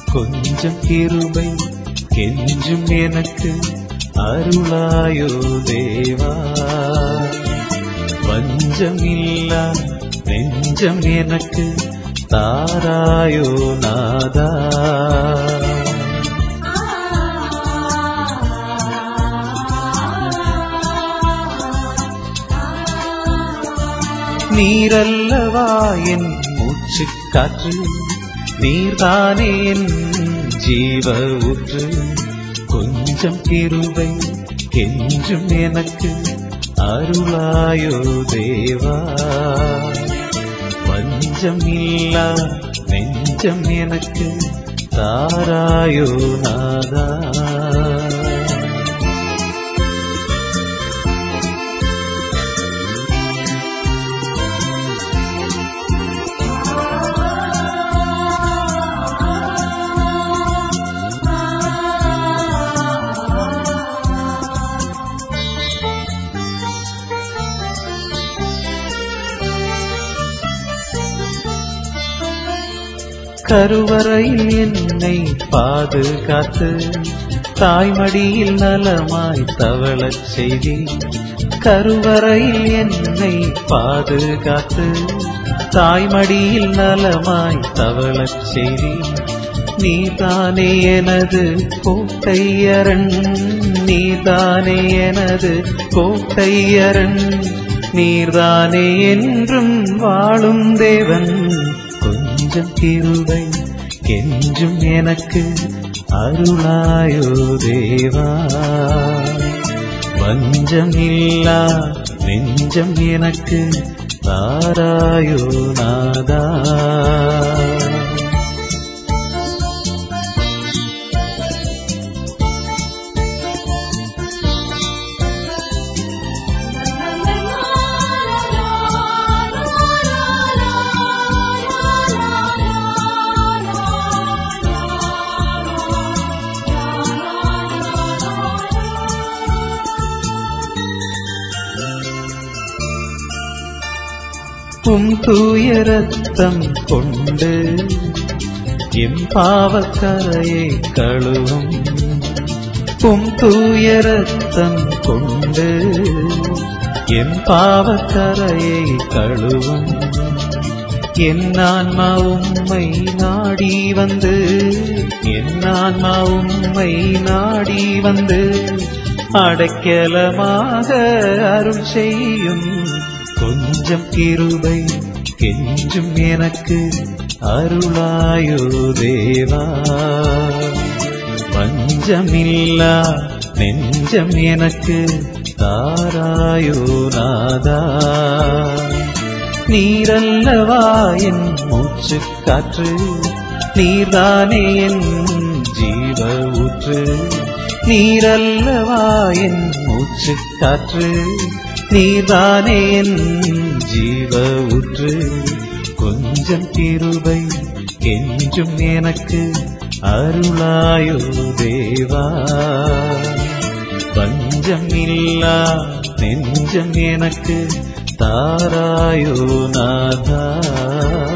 கொஞ்சம் கிருபை கெஞ்சும் எனக்கு அருளாயோ தேவா வஞ்சமில்லா நெஞ்சம் எனக்கு தாராயோ நாதா நீரல்லவா என் மூச்சு காற்று நீர்தானே என் ஜீவ ஊற்று கொஞ்சம் கிருபை கெஞ்சும் எனக்கு அருளாயோ தேவா வஞ்சம் இல்லா நெஞ்சம் எனக்கு தாராயோ நாதா கருவறையில் என்னை பாதுகாத்து தாய்மடியில் நலமாய் தவளச் செய்தி கருவறையில் என்னை பாதுகாத்து தாய்மடியில் நலமாய் தவளச் செய்தி நீதானே எனது கோட்டையரன் நீதானே எனது கோட்டையரன் நீர்தானே என்றும் வாழும் தேவன் கொஞ்சம் கிருபை கெஞ்சும் எனக்கு அருளாயோ தேவா வஞ்சம் இல்லா நெஞ்சம் எனக்கு தாராயோ நாதா உம் தூய ரத்தம் கொண்டு எம் பாவக்கரையை கழுவும் உம் தூய ரத்தம் கொண்டு எம் பாவக்கரையை கழுவும் என் ஆன்மா உம்மை நாடி வந்து என் ஆன்மா உம்மை நாடி வந்து அடைக்கலமாக அருள் செய்யும் கொஞ்சம் கிருபை கெஞ்சும் எனக்கு அருளாயோ தேவா பஞ்சமில்லா நெஞ்சம் எனக்கு தாராயோ நாதா நீரல்லவா என் மூச்சு காற்று நீர்தானே என் ஜீவ ஊற்று நீரல்லவா என் மூச்சு காற்று நீதானே என் ஜீவ ஊற்று கொஞ்சம் கிருபை கெஞ்சும் எனக்கு அருளாயோ தேவா பஞ்சம் இல்லா நெஞ்சம் எனக்கு தாராயோ நாதா